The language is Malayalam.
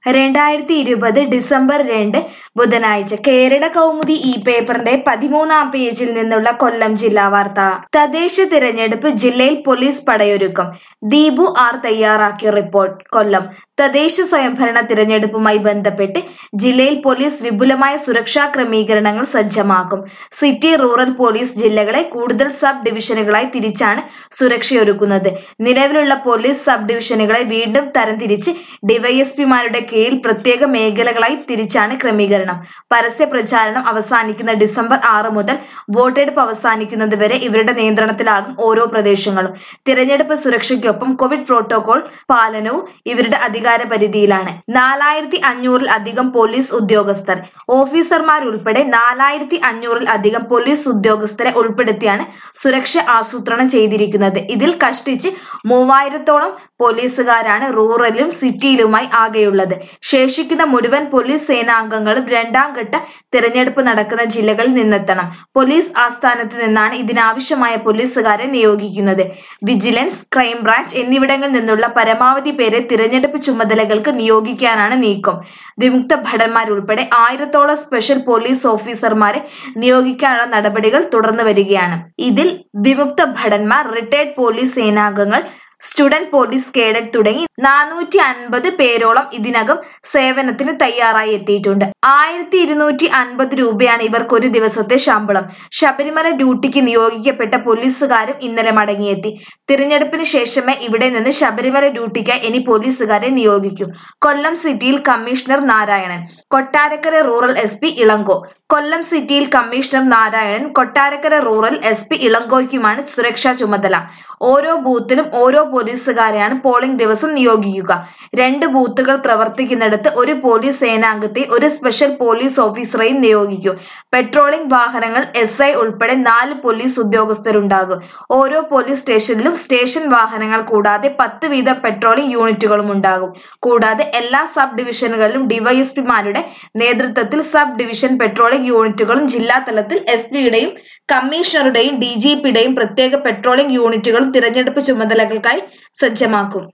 രണ്ടായിരത്തി ഇരുപത് ഡിസംബർ രണ്ട് ബുധനാഴ്ച കേരള കൗമുദി ഈ പേപ്പറിന്റെ പതിമൂന്നാം പേജിൽ നിന്നുള്ള കൊല്ലം ജില്ലാ വാർത്ത തദ്ദേശ തിരഞ്ഞെടുപ്പ് ജില്ലയിൽ പോലീസ് പടയൊരുക്കം ദീപു ആർ തയ്യാറാക്കിയ റിപ്പോർട്ട് കൊല്ലം തദ്ദേശ സ്വയംഭരണ തിരഞ്ഞെടുപ്പുമായി ബന്ധപ്പെട്ട് ജില്ലയിൽ പോലീസ് വിപുലമായ സുരക്ഷാ ക്രമീകരണങ്ങൾ സജ്ജമാക്കും സിറ്റി റൂറൽ പോലീസ് ജില്ലകളെ കൂടുതൽ സബ് ഡിവിഷനുകളായി തിരിച്ചാണ് സുരക്ഷയൊരുക്കുന്നത് നിലവിലുള്ള പോലീസ് സബ് ഡിവിഷനുകളെ വീണ്ടും തരംതിരിച്ച് ഡിവൈഎസ്പിമാരുടെ കീഴിൽ പ്രത്യേക മേഖലകളായി തിരിച്ചാണ് ക്രമീകരണം പരസ്യ പ്രചാരണം അവസാനിക്കുന്ന ഡിസംബർ ആറ് മുതൽ വോട്ടെടുപ്പ് അവസാനിക്കുന്നത് വരെ ഇവരുടെ നിയന്ത്രണത്തിലാകും ഓരോ പ്രദേശങ്ങളും തിരഞ്ഞെടുപ്പ് സുരക്ഷയ്ക്കൊപ്പം കോവിഡ് പ്രോട്ടോകോൾ പാലനവും ഇവരുടെ അധികാര പരിധിയിലാണ് നാലായിരത്തി അഞ്ഞൂറിൽ അധികം പോലീസ് ഉദ്യോഗസ്ഥർ ഓഫീസർമാരുൾപ്പെടെ നാലായിരത്തി അഞ്ഞൂറിൽ അധികം പോലീസ് ഉദ്യോഗസ്ഥരെ ഉൾപ്പെടുത്തിയാണ് സുരക്ഷ ആസൂത്രണം ചെയ്തിരിക്കുന്നത് ഇതിൽ കഷ്ടിച്ച് മൂവായിരത്തോളം പോലീസുകാരാണ് റൂറലിലും സിറ്റിയിലുമായി ആകെയുള്ളത് ശേഷിക്കുന്ന മുഴുവൻ പോലീസ് സേനാംഗങ്ങളും രണ്ടാം ഘട്ട തിരഞ്ഞെടുപ്പ് നടക്കുന്ന ജില്ലകളിൽ നിന്നെത്തണം പോലീസ് ആസ്ഥാനത്ത് നിന്നാണ് ഇതിനാവശ്യമായ പോലീസുകാരെ നിയോഗിക്കുന്നത് വിജിലൻസ് ക്രൈംബ്രാഞ്ച് എന്നിവിടങ്ങളിൽ നിന്നുള്ള പരമാവധി പേരെ തിരഞ്ഞെടുപ്പ് ചുമതലകൾക്ക് നിയോഗിക്കാനാണ് നീക്കം വിമുക്ത ഭടന്മാരുൾപ്പെടെ ആയിരത്തോളം സ്പെഷ്യൽ പോലീസ് ഓഫീസർമാരെ നിയോഗിക്കാനുള്ള നടപടികൾ തുടർന്നു വരികയാണ് ഇതിൽ വിമുക്ത ഭടന്മാർ റിട്ടയർഡ് പോലീസ് സേനാംഗങ്ങൾ സ്റ്റുഡന്റ് പോലീസ് കേഡറ്റ് തുടങ്ങി നാനൂറ്റി അൻപത് പേരോളം ഇതിനകം സേവനത്തിന് തയ്യാറായി എത്തിയിട്ടുണ്ട് ആയിരത്തി ഇരുന്നൂറ്റി അൻപത് രൂപയാണ് ഇവർക്ക് ഒരു ദിവസത്തെ ശമ്പളം ശബരിമല ഡ്യൂട്ടിക്ക് നിയോഗിക്കപ്പെട്ട പോലീസുകാരും ഇന്നലെ മടങ്ങിയെത്തി തിരഞ്ഞെടുപ്പിന് ശേഷമേ ഇവിടെ നിന്ന് ശബരിമല ഡ്യൂട്ടിക്കായി ഇനി പോലീസുകാരെ നിയോഗിക്കൂ കൊല്ലം സിറ്റിയിൽ commissioner Narayanan Kottarakkara rural S P Elango Kollam സിറ്റിയിൽ commissioner Narayanan Kottarakkara rural S P ഇളങ്കോയ്ക്കുമാണ് സുരക്ഷാ ചുമതല ഓരോ ബൂത്തിലും ഓരോ പോലീസുകാരെയാണ് പോളിംഗ് ദിവസം നിയോഗിക്കുക രണ്ട് ബൂത്തുകൾ പ്രവർത്തിക്കുന്നിടത്ത് ഒരു പോലീസ് സേനാംഗത്തെ ഒരു സ്പെഷ്യൽ പോലീസ് ഓഫീസറെയും നിയോഗിക്കും പെട്രോളിംഗ് വാഹനങ്ങൾ എസ് ഐ ഉൾപ്പെടെ നാല് പോലീസ് ഉദ്യോഗസ്ഥരുണ്ടാകും ഓരോ പോലീസ് സ്റ്റേഷനിലും സ്റ്റേഷൻ വാഹനങ്ങൾ കൂടാതെ പത്ത് വീതം പെട്രോളിംഗ് യൂണിറ്റുകളും ഉണ്ടാകും കൂടാതെ എല്ലാ സബ് ഡിവിഷനുകളിലും ഡിവൈഎസ്പിമാരുടെ നേതൃത്വത്തിൽ സബ് ഡിവിഷൻ പെട്രോളിംഗ് യൂണിറ്റുകളും ജില്ലാ തലത്തിൽ എസ് പിയുടെയും കമ്മീഷണറുടെയും ഡി ജി പിയുടെയും പ്രത്യേക പെട്രോളിംഗ് യൂണിറ്റുകളും തിരഞ്ഞെടുപ്പ് ചുമതലകൾക്കായി സജ്ജമാക്കും